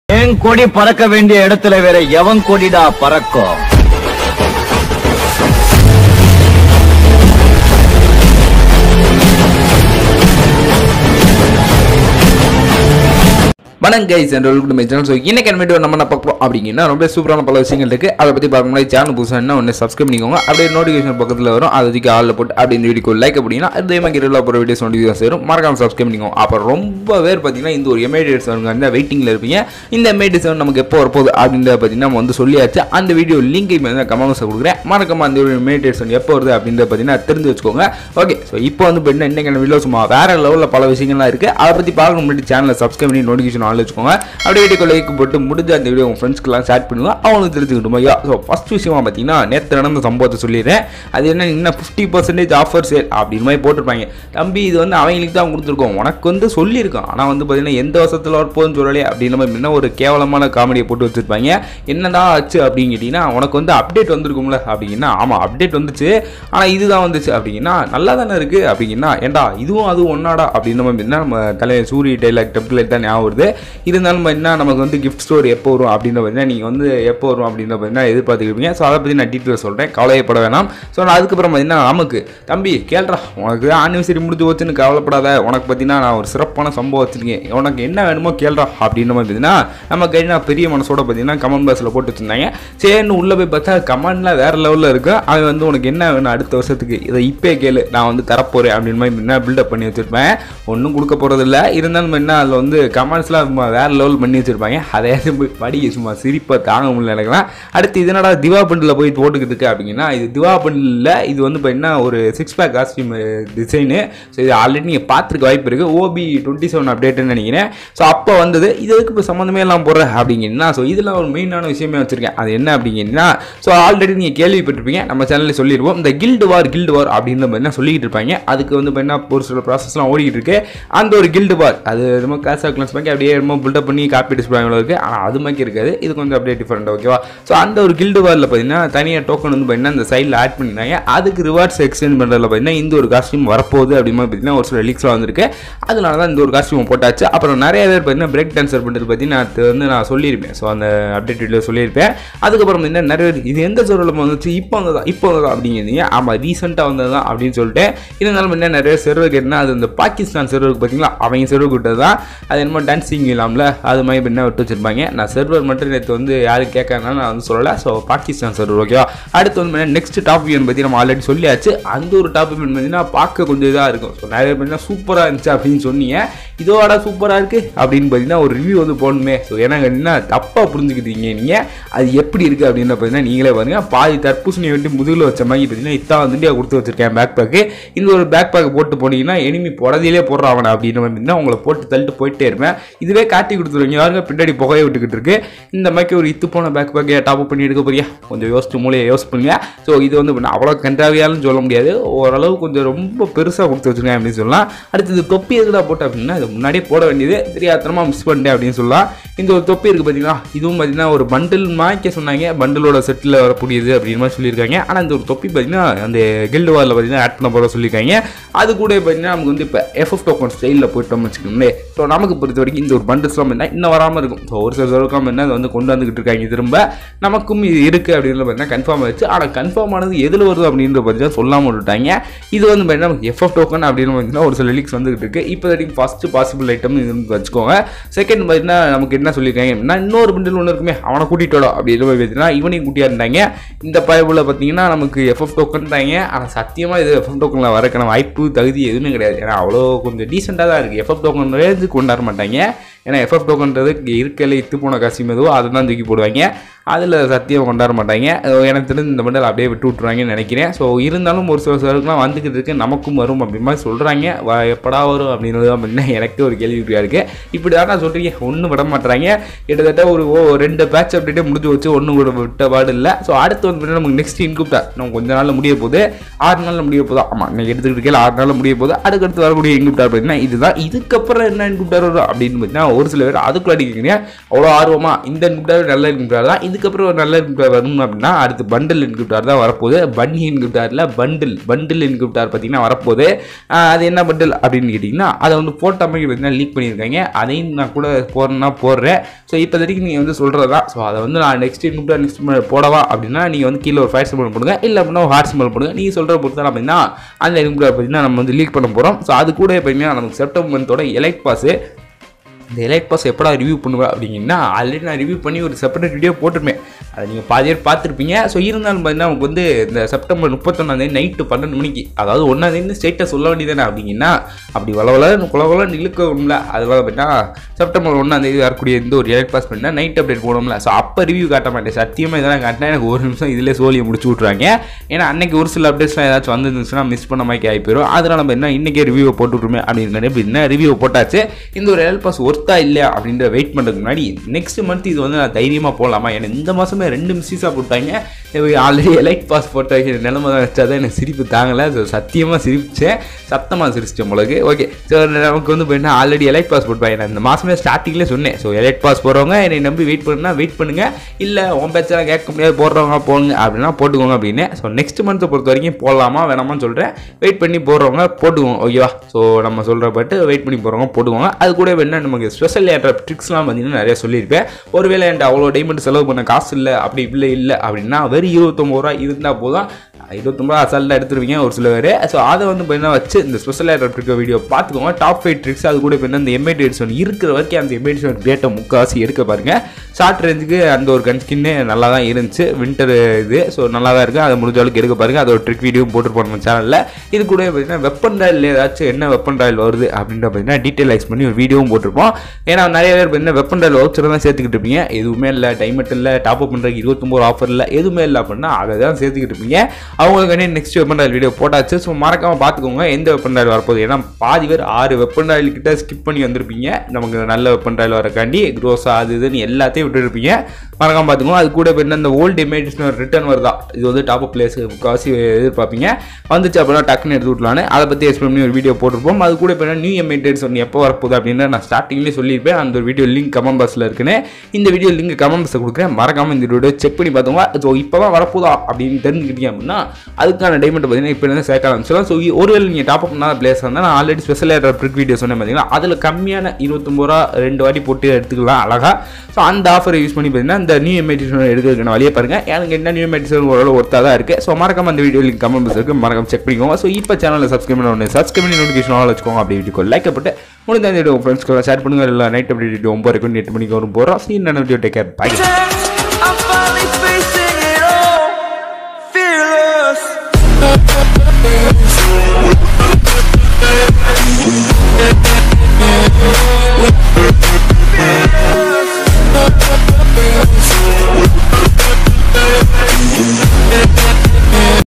என் கொடி பறக்க வேண்டிய இடத்துல வேற எவன் கொடிடா பறக்கும் வணக்கம் கைஸ் என்ற வெல்கம் மை சேனல் ஸோ இன்னைக்கு என்ன வீடியோ நம்ம என்ன பார்க்குறோம் அப்படிங்கன்னா ரொம்ப சூப்பரான பல விஷயங்கள் இருக்குது அதை பற்றி பார்க்க முன்னாடி சேனல் புதுசாக என்ன ஒன்று சப்ஸ்கிரைப் பண்ணிக்கோங்க அப்படியே நோட்டிஃபிகேஷன் பக்கத்தில் வரும் அதுக்கு ஆளில் போட்டு அப்படி இந்த வீடியோ லைக் அப்படின்னா அதே மாதிரி ரெகுலர் போகிற வீடியோஸ் நோட்டிஃபிகேஷன் வரும் மறக்காம சப்ஸ்கிரைப் பண்ணிக்கோங்க அப்புறம் ரொம்ப பேர் பார்த்தீங்கன்னா இந்த ஒரு எம்ஐடி செவன் வந்து வெயிட்டிங்கில் இருப்பீங்க இந்த எம்ஐடி செவன் நமக்கு எப்போ வரப்போகுது அப்படின்றத பார்த்தீங்கன்னா நம்ம வந்து சொல்லியாச்சு அந்த வீடியோ லிங்க் இப்போ வந்து கமெண்ட்ஸை கொடுக்குறேன் மறக்காம அந்த ஒரு எம்ஐடி செவன் எப்போ வருது அப்படின்றத பார்த்தீங்கன்னா தெரிஞ்சு வச்சுக்கோங்க ஓகே ஸோ இப்போ வந்து பார்த்தீங்கன்னா இன்னைக்கு வீடியோ சும்மா வேற லெவலில் பல விஷயங்கள்லாம் இருக்குது அதை பற்றி பார்க்க முன்னாடி சேனலை சப்ஸ்கிரைப் பண்ணி நோட்டிஃபிகேஷன் ஆள் வச்சுக்கோங்க அப்படியே வீடியோ லைக் போட்டு முடிஞ்ச அந்த வீடியோ உங்கள் ஃப்ரெண்ட்ஸ்க்குலாம் ஷேர் பண்ணுங்க அவங்களுக்கு தெரிஞ்சுக்கிட்டோம் ஐயா ஸோ ஃபஸ்ட் விஷயமா பார்த்தீங்கன்னா நேற்று நடந்த சம்பவத்தை சொல்லிடுறேன் அது என்ன இன்னும் ஃபிஃப்டி பர்சன்டேஜ் ஆஃபர் சேல் அப்படின்னு மாதிரி போட்டிருப்பாங்க தம்பி இது வந்து அவங்களுக்கு தான் கொடுத்துருக்கோம் உனக்கு வந்து சொல்லியிருக்கோம் ஆனால் வந்து பார்த்தீங்கன்னா எந்த வருஷத்தில் வரப்போகுதுன்னு சொல்லலையே அப்படின்ற மாதிரி முன்ன ஒரு கேவலமான காமெடியை போட்டு வச்சிருப்பாங்க என்னதான் ஆச்சு அப்படின்னு கேட்டிங்கன்னா உனக்கு வந்து அப்டேட் வந்திருக்கும்ல அப்படின்னா ஆமாம் அப்டேட் வந்துச்சு ஆனால் இதுதான் வந்துச்சு அப்படிங்கன்னா நல்லா தானே இருக்குது அப்படிங்கன்னா ஏன்டா இதுவும் அதுவும் ஒன்னாடா அப்படின்ற மாதிரி இருந்தா நம்ம தலைவர் சூரிய டைலாக் டெம்ப்ளேட் தான் ஞாபகம் வருது இருந்தாலும் பார்த்தீங்கன்னா நமக்கு வந்து கிஃப்ட் ஸ்டோர் எப்போ வரும் அப்படின்ற பார்த்தீங்கன்னா நீங்கள் வந்து எப்போ வரும் அப்படின்ற பார்த்தீங்கன்னா எதிர்பார்த்துக்கிட்டீங்க ஸோ அதை பற்றி நான் டீட்டெயில் சொல்கிறேன் கவலையப்பட வேணாம் ஸோ நான் அதுக்கப்புறம் பார்த்தீங்கன்னா நமக்கு தம்பி கேள்றா உனக்கு ஆனிவர்சரி முடிஞ்சு போச்சுன்னு கவலைப்படாத உனக்கு பார்த்தீங்கன்னா நான் ஒரு சிறப்பான சம்பவம் வச்சிருக்கேன் உனக்கு என்ன வேணுமோ கேள்றா அப்படின்ற மாதிரி பார்த்தீங்கன்னா நம்ம கைனா பெரிய மனசோட பார்த்தீங்கன்னா கமெண்ட் பாக்ஸில் போட்டு வச்சிருந்தாங்க சரின்னு உள்ளே போய் பார்த்தா கமெண்ட்லாம் வேறு லெவலில் இருக்கு அவன் வந்து உனக்கு என்ன வேணும் அடுத்த வருஷத்துக்கு இதை இப்பே கேளு நான் வந்து தரப்போகிறேன் அப்படின்னு மாதிரி என்ன பில்டப் பண்ணி வச்சிருப்பேன் ஒன்றும் கொடுக்க போகிறதில்ல இருந்தாலும் என்ன அதில் வந்து கமெண்ட்ஸ்லாம் வேறு லெவல் பண்ணி வச்சிருப்பாங்க அதை போய் படிக்க சும்மா சிரிப்பை தாங்க முடியல எனக்குலாம் அடுத்து இது என்னடா திவா பண்டில் போய் போட்டுக்கிட்டு இருக்கு அப்படிங்கன்னா இது திவா பண்டில் இது வந்து பார்த்தீங்கன்னா ஒரு six pack costume design so இது ஆல்ரெடி நீங்கள் பார்த்துருக்க வாய்ப்பு இருக்குது ஓபி டுவெண்ட்டி செவன் அப்டேட்டுன்னு நினைக்கிறேன் ஸோ அப்போ வந்தது இதுக்கு இப்போ சம்மந்தமே எல்லாம் போடுற அப்படிங்கன்னா ஸோ இதில் ஒரு மெயினான விஷயமே வச்சிருக்கேன் அது என்ன அப்படிங்கன்னா ஸோ ஆல்ரெடி நீங்கள் கேள்விப்பட்டிருப்பீங்க நம்ம சேனலில் சொல்லிடுவோம் இந்த கில்டு வார் கில்டு வார் அப்படின்ற மாதிரி என்ன சொல்லிக்கிட்டு இருப்பாங்க அதுக்கு வந்து பார்த்தீங்கன்னா ஒரு சில ப்ராசஸ்லாம் ஓடிக்கிட்டு இருக்கு அந்த ஒரு கில்டு வார் அது ரொம்ப காசா கிளாஸ் பண்ணி அப்படியே ரொம்ப பில்டப் பண்ணி காப்பி டிஸ்பிளாங்களோ இருக்கு ஆனால் அது மாதிரி இருக்காது இது கொஞ்சம் அப்படியே டிஃப்ரெண்ட் ஓகேவா ஸோ அந்த ஒரு கில்டு வாரில் பார்த்தீங்கன்னா தனியாக டோக்கன் வந்து பார்த்தீங்கன்னா இந்த சைடில் ஆட் பண்ணிருந்தாங்க அதுக்கு ரிவார்ட்ஸ் எக்ஸ்சேஞ்ச் பண்ணுறதுல பார்த்தீங்கன்னா இந்த ஒரு காஸ்டியூம் வரப்போகுது அப்படின்னு மாதிரி பார்த்தீங்கன்னா ஒரு சில லீக்ஸ்லாம் வந்திருக்கு அதனால தான் இந்த ஒரு காஸ்டியூம் போட்டாச்சு அப்புறம் நிறைய பேர் பார்த்தீங்கன்னா பிரேக் டான்சர் பண்ணுறது பற்றி நான் அது வந்து நான் சொல்லியிருப்பேன் ஸோ அந்த அப்டேட் வீடியோ சொல்லியிருப்பேன் அதுக்கப்புறம் என்ன நிறைய பேர் இது எந்த சர்வரில் வந்துச்சு இப்போ வந்ததா இப்போ வந்ததா அப்படிங்கிறீங்க ஆமாம் ரீசெண்டாக வந்தது தான் அப்படின்னு சொல்லிட்டு இருந்தாலும் என்ன நிறைய சர்வர் கேட்டுனா அது இந்த பாகிஸ்தான் சர்வருக்கு பார்த்தீங்களா அவங்க சர்வர் விட்டது தான் அது என்னமோ டான்ஸிங் இல்லாமல அது மாதிரி என்ன விட்டு வச்சிருப்பாங்க நான் சர்வர் மட்டும் நேற்று வந்து யாரும் கேட்கறதுனால நான் வந்து சொல்லலை ஸோ பாகிஸ்தான் சர்வர் ஓகேவா அடுத்து வந்து நெக்ஸ்ட் டாபிக் பற்றி நம்ம ஆல்ரெடி சொல்லியாச்சு அந்த ஒரு டாபிக் பார்த்தீங்கன்னா பார்க்க கொஞ்சம் இதாக இருக்கும் ஸோ நிறைய பேர் சூப்பராக இருந்துச்சு அப்படின்னு சொன்னீங்க இதோட சூப்பராக இருக்குது அப்படின்னு பார்த்தீங்கன்னா ஒரு ரிவ்யூ வந்து போடணுமே ஸோ ஏன்னா கேட்டிங்கன்னா தப்பாக புரிஞ்சுக்கிட்டீங்க நீங்கள் அது எப்படி இருக்குது அப்படின்னு பார்த்தீங்கன்னா நீங்களே பாருங்க பாதி தர்பூசணியை வெட்டி முதுகில் வச்ச மாதிரி பார்த்தீங்கன்னா இத்தான் வந்து கொடுத்து வச்சிருக்கேன் பேக் பேக்கு இந்த ஒரு பேக் பேக் போட்டு போனீங்கன்னா எனிமி புறதிலே போடுறான் அவனை அப்படின்னு பார்த்தீங்கன்னா உங்களை போட்டு தள்ளிட்டு போயிட்டே இருப்பேன் இதுவே காட்டி கொடுத்துருவீங்க யாருங்க பின்னாடி புகையை விட்டுக்கிட்டு இருக்கு இந்த மாதிரி ஒரு இத்து போன பேக் பேக்கை டாப் பண்ணி எடுக்க போறியா கொஞ்சம் யோசிச்சு மூலையை யோசி பண்ணுங்க ஸோ இது வந்து பண்ண அவ்வளோ கண்டாவியாலும் சொல்ல முடியாது ஓரளவு கொஞ்சம் ரொம்ப பெருசாக கொடுத்து வச்சிருக்கேன் அப்படின்னு சொல்லலாம் அடுத்து இது தொப்பி எதுடா போட்டு அப்படின்னா இது முன்னாடியே போட வேண்டியது தெரியாதனமாக மிஸ் பண்ணிட்டேன் அப்படின்னு சொல்லலாம் இந்த ஒரு தொப்பி இருக்குது பார்த்தீங்களா இதுவும் பார்த்தீங்கன்னா ஒரு பண்டில் மாய்க்க சொன்னாங்க பண்டிலோட செட்டில் வரக்கூடியது அப்படின்னு மாதிரி சொல்லியிருக்காங்க ஆனால் இந்த ஒரு தொப்பி பார்த்தீங்கன்னா அந்த கில்டு வாரில் பார்த்தீங்கன்னா ஆட் பண்ண போகிற சொல்லியிருக்காங்க அது கூட பார்த்தீங்கன்னா நமக்கு வந்து இப்போ எஃப்எஃப் டோக்கன் ஸ்டைலில் போயிட்டோம்னு வச்சுக்கோங்களேன் ஸோ நமக்கு பொறுத்த வரைக்கும் இந்த ஒரு பண்டில்ஸ்லாம் என்ன இன்னும் வராமல் இருக்கும் ஸோ ஒரு சில சர்வக்காம என்ன அதை வந்து கொண்டு வந்துக்கிட்டு இருக்காங்க திரும்ப நமக்கும் இது இருக்குது அப்படின்னு பார்த்தீங்கன்னா கன்ஃபார்ம் ஆயிடுச்சு ஆனால் கன்ஃபார்ம் ஆனது எதில் வருது அப்படின்ற பார்த்தீங்கன்னா சொல்லாமல் விட்டுட்டாங்க இது வந்து பார்த்தீங்கன்னா எஃப்எஃப் டோக்கன் அப்படின்னு பார்த்தீங்கன்னா ஒரு சில லீக்ஸ் வந்துகிட்டு இருக்கு இப்போதைக்கு ஃபர்ஸ்ட் பாசிபிள் ஐட்டம் இருந்து வச்சுக்கோங்க செகண்ட் பார்த்தீங்கன்னா நமக்கு என்ன சொல்லியிருக்காங்க அப்படின்னா இன்னொரு பண்டில் ஒன்று இருக்குமே அவனை கூட்டிகிட்டோட அப்படின்னு மாதிரி பார்த்தீங்கன்னா இவனையும் கூட்டியா இருந்தாங்க இந்த பயபுல பார்த்தீங்கன்னா நமக்கு எஃப்எஃப் டோக்கன் தாங்க ஆனால் சத்தியமாக இது எஃப்எஃப் டோக்கனில் வரக்கான வாய்ப்பு தகுதி எதுவுமே கிடையாது ஏன்னா அவ்வளோ கொஞ்சம் டீசெண்டாக தான் இருக்குது எஃப்எஃப் டோக்கன் ரேஞ்சு கொண்டாட மாட்டாங்க ஏன்னா எஃப்எஃப் டோக்கன்றது இருக்கல இத்து போன காசு எதுவோ அதை தான் தூக்கி போடுவாங்க அதில் சத்தியம் கொண்டாட மாட்டாங்க அஹ் எனக்கு தெரிஞ்சு இந்த மண்டல் அப்படியே விட்டு விட்ருவாங்கன்னு நினைக்கிறேன் ஸோ இருந்தாலும் ஒரு சில சருக்குலாம் வந்துக்கிட்டு இருக்கு நமக்கும் வரும் அப்படி மாதிரி சொல்கிறாங்க வ எப்படா வரும் அப்படின்றது அப்படின்னா எனக்கு ஒரு கேள்விக்குறியாக இருக்குது இப்படி தானே சொல்கிறீங்க ஒன்றும் விட மாட்டுறாங்க கிட்டத்தட்ட ஒரு ஓ ரெண்டு பேட்ச் அப்படியே முடிஞ்சு வச்சு ஒன்றும் கூட விட்ட பாடு இல்லை ஸோ அடுத்து வந்து பார்த்தீங்கன்னா நமக்கு நெக்ஸ்ட் இன்குப்டா நம்ம கொஞ்ச நாளில் முடிய போகுது ஆறு நாளில் முடிய போதா ஆமாம் நீங்கள் எடுத்துக்கிட்டு இருக்கல ஆறு நாளில் முடிய போகுது அதுக்கடுத்து வரக்கூடிய இன்குப்டார் பார்த்தீங்கன்னா இதுதான் இதுக்கப்புறம் என்ன இன்குப்டார் வரும் அப்படின்னு பார்த்தீங்கன்னா ஒரு சில பேர் அதுக்குள்ள அடிக்கிறீங்க அவ்வளோ ஆர்வமாக இந்த இன்கிரிப்டார் நல்ல இன்கிரிப்டார் தான் இதுக்கப்புறம் ஒரு நல்ல இன்கிரிப்டார் வரணும் அப்படின்னா அடுத்து பண்டில் இன்கிரிப்டார் தான் வரப்போகுது பன்னி இன்கிரிப்டாரில் பண்டில் பண்டில் இன்கிரிப்டார் பார்த்தீங்கன்னா வரப்போகுது ஆஹ் அது என்ன பண்டில் அப்படின்னு கேட்டிங்கன்னா அதை வந்து போட்ட மாதிரி பார்த்தீங்கன்னா லீக் பண்ணியிருக்காங்க அதையும் நான் கூட போடுறேன்னா போடுறேன் ஸோ இப்போதைக்கு நீங்கள் வந்து சொல்கிறது தான் ஸோ அதை வந்து நான் நெக்ஸ்ட் இன்கிரிப்டார் நெக்ஸ்ட் போடவா அப்படின்னா நீங்கள் வந்து கீழே ஒரு ஃபைவ் சிம்பிள் போடுங்க இல்லை அப்படின்னா ஒரு ஹார்ட் சிம்பிள் போடுங்க நீங்கள் சொல்கிற பொறுத்து அப்படின்னா அந்த இன்கிரிப்டார் பார்த்தீங்கன்னா நம்ம வந்து லீக் பண்ண போகிறோம் ஸோ அது கூட பார்த்தீங்கன்னா நமக்கு செப்டம்பர் மந்தோட எலைட் பாஸு இந்த எலைட் பாஸ் எப்படா ரிவ்யூ பண்ணுவேன் அப்படிங்கன்னா ஆல்ரெடி நான் ரிவ்யூ பண்ணி ஒரு செப்பரேட் வீடியோ போட்டிருப்பேன் அதை நீங்கள் பாதி பேர் பார்த்துருப்பீங்க ஸோ இருந்தாலும் பார்த்தீங்கன்னா நமக்கு வந்து இந்த செப்டம்பர் முப்பத்தொன்னாந்தேதி நைட்டு பன்னெண்டு மணிக்கு அதாவது ஒன்றாந்தேதி ஸ்டேட்டை சொல்ல வேண்டியதானே அப்படிங்கன்னா அப்படி வளவல குலவலன்னு இழுக்கணும்ல அதனால பார்த்தீங்கன்னா செப்டம்பர் ஒன்றாந்தேதி வரக்கூடிய இந்த ஒரு எலைட் பாஸ் பண்ணால் நைட் அப்டேட் போடும்ல ஸோ அப்போ ரிவ்யூ காட்ட மாட்டேன் சத்தியமாக இதெல்லாம் காட்டினா எனக்கு ஒரு நிமிஷம் இதிலே சோழியை முடிச்சு விட்ருவாங்க ஏன்னா அன்னைக்கு ஒரு சில அப்டேட்ஸ்லாம் ஏதாச்சும் வந்துருந்துச்சுன்னா மிஸ் பண்ண மாதிரி ஆகி போயிடும் அதனால நம்ம என்ன இன்றைக்கே ரிவ்யூவை போட்டு விட்ருமே அப்படின்னு அப்படின்னா ரிவ்யூ போட்டாச்சு இந்த ஒரு எல் பாஸ் ஒர்த்தா இல்லையா அப்படின்ற வெயிட் பண்ணுறதுக்கு முன்னாடி நெக்ஸ்ட் மந்த் இது வந்து நான் தைரியமாக போகலாமா ஏன்னா இந்த மாதமே ரெண்டு மிஸ்ஸாக போட்டாங்க ஆல்ரெடி எலைட் பாஸ் போட்ட நிலைமை தான் வச்சா தான் எனக்கு சிரிப்பு தாங்கலை ஸோ சத்தியமாக சிரிச்சேன் சத்தமாக சிரிச்சிட்டேன் உங்களுக்கு ஓகே ஸோ நமக்கு வந்து போயின்னா ஆல்ரெடி எலைட் பாஸ் போட்டுவாங்க நான் இந்த மாதமே ஸ்டார்டிங்லேயே சொன்னேன் ஸோ எலைட் பாஸ் போகிறவங்க என்னை நம்பி வெயிட் பண்ணுனா வெயிட் பண்ணுங்க இல்லை உன் பேச்செல்லாம் கேட்க முடியாது போடுறவங்க போடுங்க அப்படின்னா போட்டுக்கோங்க அப்படின்னு ஸோ நெக்ஸ்ட் மந்த்தை பொறுத்த வரைக்கும் போடலாமா வேணாமான்னு சொல்கிறேன் வெயிட் பண்ணி போடுறவங்க போட்டுக்கோங்க ஓகேவா ஸோ நம்ம சொல்கிற பட்டு வெயிட் பண்ணி போகிறவங்க போட்டுக்கோங்க அது கூட என்ன நமக்கு ஸ்பெஷல் ஏற்ற ட்ரிக்ஸ்லாம் பார்த்தீங்கன்னா நிறைய சொல்லியிருப்பேன் ஒருவேளை என்கிட்ட அவ்வளோ டைமண்ட் செலவு பண்ண காசு இல்லை அப்படி இல்லை இல்லை அப்படின்னா வெறும் இருபத்தொம்பது ரூபா இருந்தால் போதும் இருபத்தொம்பது ரூபா அசால்ட்டாக எடுத்துருவீங்க ஒரு சில பேர் ஸோ அதை வந்து பார்த்தீங்கன்னா வச்சு இந்த ஸ்பெஷல் ஏர் ட்ரிக் வீடியோ பார்த்துக்கோங்க டாப் ஃபைவ் ட்ரிக்ஸ் அது கூட இப்போ இந்த எம்ஐடி எடிஷன் இருக்கிற வரைக்கும் அந்த எம்ஐடி எடிஷன் ரேட்டை முக்காசி எடுக்க பாருங்க ஷார்ட் ரேஞ்சுக்கு அந்த ஒரு கன் ஸ்கின்னு நல்லா தான் இருந்துச்சு வின்டர் இது ஸோ நல்லா தான் இருக்குது அதை முடிஞ்ச அளவுக்கு எடுக்க பாருங்க அது ஒரு ட்ரிக் வீடியோ போட்டுருப்போம் நம்ம சேனலில் இது கூட பார்த்தீங்கன்னா வெப்பன் ராயல் ஏதாச்சும் என்ன வெப்பன் ராயல் வருது அப்படின்ற பார்த்தீங்கன்னா டீட்டெயிலைஸ் பண்ணி ஒரு வீடியோவும் போட்டிருப்போம் ஏன்னா நிறைய பேர் பார்த்தீங்கன்னா வெப்பன் ராயல் வவுச்சர் தான் சேர்த்துக்கிட்டு இருப்பீங்க எதுவுமே இல்லை டைமண்ட் இல்லை டாப் அப் பண்ணுறதுக்கு இருபத்தொம்பது ஆஃபர் இல்லை எதுவுமே இல்லை அப்படின்னா அதை தான் சேர்த்துக்கிட்டு இருப்பீங்க அவங்களுக்கு நெக்ஸ்ட் வெப்பன் ராயல் வீடியோ போட்டாச்சு ஸோ மறக்காம பார்த்துக்கோங்க எந்த வெப்பன் ராயல் வரப்போகுது ஏன்னா பாதி பேர் ஆறு வெப்பன் ராயல் கிட்ட ஸ்கிப் பண்ணி வந்திருப்பீங்க நமக்கு நல்ல வெப்பன் ராயல் வரக்காண்டி க்ரோஸா அது இதுன்னு எல்லாத்தையும் விட்டுருப்பீங்க மறக்காம பார்த்துக்கோங்க அது கூட இப்போ இந்த ஓல்டு இமேஜஸ் ரிட்டர்ன் வருதா இது வந்து டாப் அப் பிளேஸ் முக்காசி எதிர்பார்ப்பீங்க வந்துச்சு அப்படின்னா டக்குன்னு எடுத்து விட்லான்னு அதை பற்றி எக்ஸ்பிளைன் பண்ணி ஒரு வீடியோ போட்டிருப்போம் அது கூட இப்போ நியூ எமேட்டட்ஸ் ஒன்று எப்போ வரப்போகுது அப்படின்னு நான் ஸ்டார்டிங்லேயே சொல்லியிருப்பேன் அந்த ஒரு வீடியோ லிங்க் கமெண்ட் பாக்ஸில் இருக்குன்னு இந்த வீடியோ லிங்க் கமெண்ட் பாக்ஸில் கொடுக்குறேன் மறக்காம இந்த வீடியோ செக் பண்ணி பார்த்தோங்க ஸோ இப்போ தான் வரப்போதா அப்படின்னு தெரிஞ்சுக்கிட்டீங்க அப்படின்னா அதுக்கான டைமண்ட் பார்த்தீங்கன்னா இப்போ இருந்து சேர்க்க ஆரம்பிச்சிடலாம் ஸோ ஒருவேளை நீங்கள் டாப் அப் பண்ணாத பிளேஸ் இருந்தால் நான் already special air trick video சொன்னேன் பார்த்தீங்கன்னா அதில் கம்மியான இருபத்தொம்பது ரூபா ரெண்டு வாட்டி போட்டு எடுத்துக்கலாம் அழகா ஸோ அந்த ஆஃபரை யூஸ் பண்ணி பார்த்தீங்கன்னா இந்த நியூ எமேட்டிஷன் எடுக்கிறதுக்கான வழியை பாருங்க எனக்கு என்ன நியூ எமேட்டிஷன் ஓரளவு ஒர்த்தாக தான் இருக்குது ஸோ மறக்காம அந்த வீடியோ லிங்க் கமெண்ட் பாக்ஸ் இருக்குது மறக்காம செக் பண்ணிக்கோங்க ஸோ இப்போ சேனலில் சப்ஸ்கிரைப் பண்ண உடனே சப்ஸ்கிரைப் பண்ணி நோட்டிஃபிகேஷன் ஆல் வச்சுக்கோங்க அப்படி வீடியோ லைக் போட்டு முடிந்த இந்த வீடியோ ஃப்ரெண்ட்ஸ்க்கு ஷேர் பண்ணுங்க இல்லை நைட் அப்படி வீடியோ ஒம்பது வரைக்கும் எட்டு மணிக்கு வரும் போகிறோம் scene video take care by